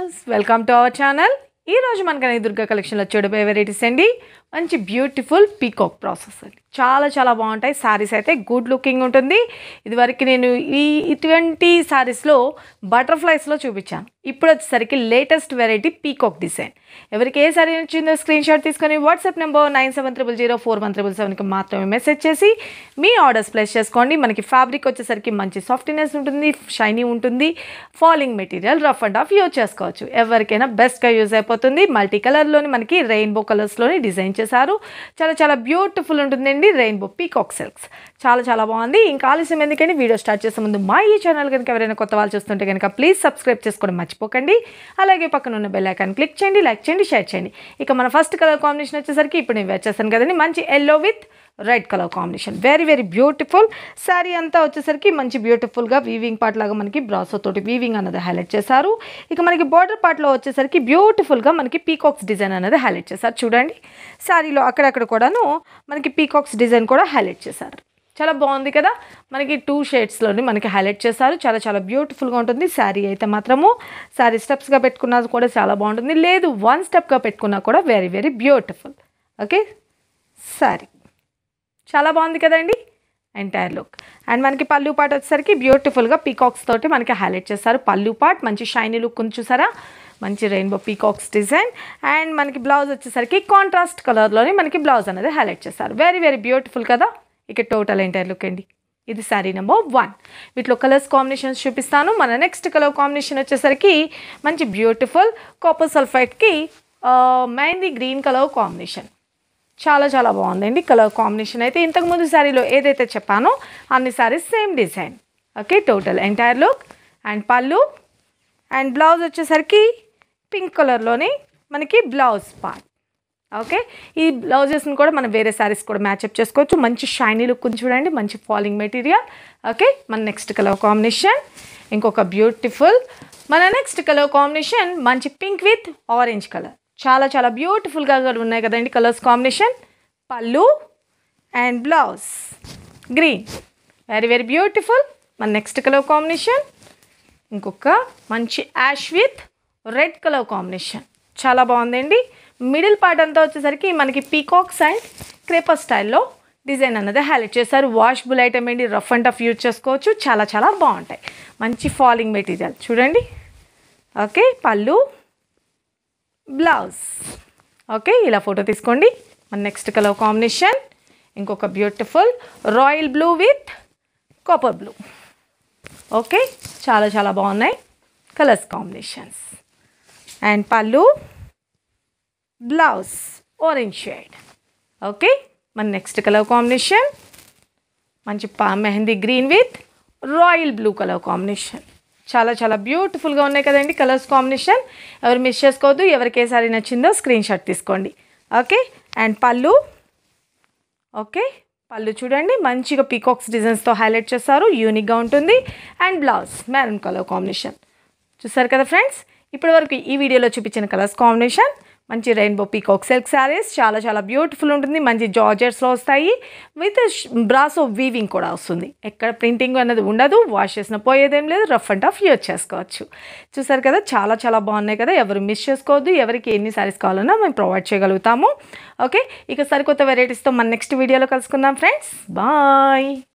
viewers welcome to our channel ఈ రోజు మనకనే దుర్గా కలెక్షన్లో చూడబోయే వెరైటీస్ అండి మంచి బ్యూటిఫుల్ పీకాక్ ప్రాసెస్ అండి చాలా చాలా బాగుంటాయి శారీస్ అయితే గుడ్ లుకింగ్ ఉంటుంది ఇదివరకు నేను ఈ ఇటువంటి శారీస్లో బటర్ఫ్లైస్లో చూపించాను ఇప్పుడు వచ్చేసరికి లేటెస్ట్ వెరైటీ పీకాక్ డిజైన్ ఎవరికి ఏ శారీ నచ్చిందో స్క్రీన్ షాట్ తీసుకొని WhatsApp number nine seven triple zero four one triple సెవెన్కి మాత్రమే మెసేజ్ చేసి మీ ఆర్డర్స్ ప్లేస్ చేసుకోండి మనకి ఫ్యాబ్రిక్ వచ్చేసరికి మంచి సాఫ్ట్నెస్ ఉంటుంది షైనీ ఉంటుంది falling material rough and off use చేసుకోవచ్చు ఎవరికైనా బెస్ట్గా యూజ్ అయిపోతుంది మల్టీ కలర్లోని మనకి రెయిన్బో కలర్స్లోని డిజైన్ చేశారు చాలా చాలా బ్యూటిఫుల్ ఉంటుందండి రెయిన్బో పీకాక్ సిల్క్స్ చాలా చాలా బాగుంది ఇంకా ఆలస్యం ఎందుకంటే వీడియో స్టార్ట్ చేసే ముందు మా ఈ ఛానల్ కనుక ఎవరైనా కొత్త వాళ్ళు చూస్తుంటే కనుక ప్లీజ్ సబ్స్క్రైబ్ చేసుకోవడం మర్చిపోకండి అలాగే పక్కన ఉన్న బెల్ ఐకాన్ క్లిక్ చేయండి లైక్ చేయండి షేర్ చేయండి ఇక మన ఫస్ట్ కలర్ కాంబినేషన్ వచ్చేసరికి ఇప్పుడు నేను వచ్చేసాను కదండి మంచి yellow with red colour combination very very beautiful sari అంతా వచ్చేసరికి మంచి బ్యూటిఫుల్గా వీవింగ్ పార్ట్ లాగా మనకి బ్రాసో తోటి వీవింగ్ అనేది హైలైట్ చేశారు ఇక మనకి బార్డర్ పార్ట్లో వచ్చేసరికి బ్యూటిఫుల్గా మనకి పీకాక్స్ డిజైన్ అనేది హైలైట్ చేశారు చూడండి శారీలో అక్కడక్కడ కూడాను మనకి పీకాక్స్ డిజైన్ కూడా హైలైట్ చేశారు చాలా బాగుంది కదా మనకి టూ షేడ్స్లోని మనకి హైలైట్ చేశారు చాలా చాలా బ్యూటిఫుల్గా ఉంటుంది శారీ అయితే మాత్రము శారీ స్టెప్స్గా పెట్టుకున్నా కూడా చాలా బాగుంటుంది లేదు వన్ స్టెప్గా పెట్టుకున్నా కూడా very very beautiful okay sari చాలా బాగుంది కదండి ఎంటైర్ లుక్ అండ్ మనకి పళ్ళు పాట్ వచ్చేసరికి బ్యూటిఫుల్గా పీకాక్స్ తోటి మనకి హైలైట్ చేస్తారు పళ్ళు పాట్ మంచి షైనీ లుక్ ఉంది చూసారా మంచి రెయిన్బో పీకాక్స్ డిజైన్ అండ్ మనకి బ్లౌజ్ వచ్చేసరికి కాంట్రాస్ట్ కలర్లోని మనకి బ్లౌజ్ అనేది హైలైట్ చేస్తారు వెరీ వెరీ బ్యూటిఫుల్ కదా ఇక టోటల్ ఎంటైర్ లుక్ అండి ఇది శారీ నెంబర్ వన్ వీటిలో కలర్స్ కాంబినేషన్స్ చూపిస్తాను మన నెక్స్ట్ కలర్ కాంబినేషన్ వచ్చేసరికి మంచి బ్యూటిఫుల్ కాపర్ సల్ఫైట్కి మెహందీ గ్రీన్ కలర్ కాంబినేషన్ చాలా చాలా బాగుందండి కలర్ కాంబినేషన్ అయితే ఇంతకుముందు శారీలో ఏదైతే చెప్పానో అన్ని saris same design okay total entire look and పళ్ళు అండ్ బ్లౌజ్ వచ్చేసరికి పింక్ కలర్లోని మనకి బ్లౌజ్ పార్ట్ ఓకే ఈ బ్లౌజెస్ని కూడా మనం వేరే శారీస్ కూడా మ్యాచ్అప్ చేసుకోవచ్చు మంచి షైనీ లుక్ ఉంది చూడండి మంచి ఫాలింగ్ మెటీరియల్ ఓకే మన నెక్స్ట్ కలర్ కాంబినేషన్ ఇంకొక బ్యూటిఫుల్ మన నెక్స్ట్ కలర్ కాంబినేషన్ మంచి పింక్ విత్ ఆరెంజ్ కలర్ చాలా చాలా బ్యూటిఫుల్గా కూడా ఉన్నాయి కదండి కలర్స్ కాంబినేషన్ పళ్ళు and blouse green very very beautiful మన నెక్స్ట్ కలర్ కాంబినేషన్ ఇంకొక మంచి ash with red colour combination చాలా బాగుందండి మిడిల్ పార్ట్ అంతా వచ్చేసరికి మనకి పీకాక్స్ అండ్ క్రేపర్ స్టైల్లో డిజైన్ అన్నది హైలైట్ చేస్తారు వాషబుల్ ఐటమ్ ఏంటి రఫ్ అండ్ టఫ్ యూజ్ చేసుకోవచ్చు చాలా చాలా బాగుంటాయి మంచి ఫాలింగ్ మెటీరియల్ చూడండి ఓకే పళ్ళు బ్లౌజ్ ఓకే ఇలా ఫోటో తీసుకోండి మన నెక్స్ట్ కలర్ కాంబినేషన్ ఇంకొక beautiful royal blue with copper blue okay చాలా చాలా బాగున్నాయి కలర్స్ కాంబినేషన్స్ అండ్ పళ్ళు బ్లౌజ్ ఆరెంజ్ షేడ్ ఓకే మన నెక్స్ట్ కలర్ కాంబినేషన్ మంచి పా mehndi green with royal blue colour combination చాలా చాలా బ్యూటిఫుల్గా ఉన్నాయి కదండి కలర్స్ కాంబినేషన్ ఎవరు మిస్ చేసుకోవద్దు ఎవరికి ఏ సారీ నచ్చిందో స్క్రీన్ షాట్ తీసుకోండి ఓకే అండ్ పళ్ళు ఓకే పళ్ళు చూడండి మంచిగా పీకాక్స్ డిజైన్స్తో హైలైట్ చేస్తారు యూనిక్గా ఉంటుంది and blouse maroon colour combination చూసారు కదా ఫ్రెండ్స్ ఇప్పటి వరకు ఈ వీడియోలో చూపించిన కలర్స్ కాంబినేషన్ మంచి రెయిన్బో పీకాక్ సిల్క్ శారీస్ చాలా చాలా బ్యూటిఫుల్ ఉంటుంది మంచి జార్జెట్స్లో వస్తాయి విత్ బ్రాసో వీవింగ్ కూడా వస్తుంది ఎక్కడ ప్రింటింగ్ అనేది ఉండదు వాష్ చేసిన పోయేదేం లేదు రఫ్ అండ్ టఫ్ యూజ్ చేసుకోవచ్చు చూసారు కదా చాలా చాలా బాగున్నాయి కదా ఎవరు మిస్ చేసుకోవద్దు ఎవరికి ఎన్ని శారీస్ కావాలన్నా మేము ప్రొవైడ్ చేయగలుగుతాము ఓకే ఇక సరికొత్త వెరైటీస్తో మన నెక్స్ట్ వీడియోలో కలుసుకుందాం ఫ్రెండ్స్ బాయ్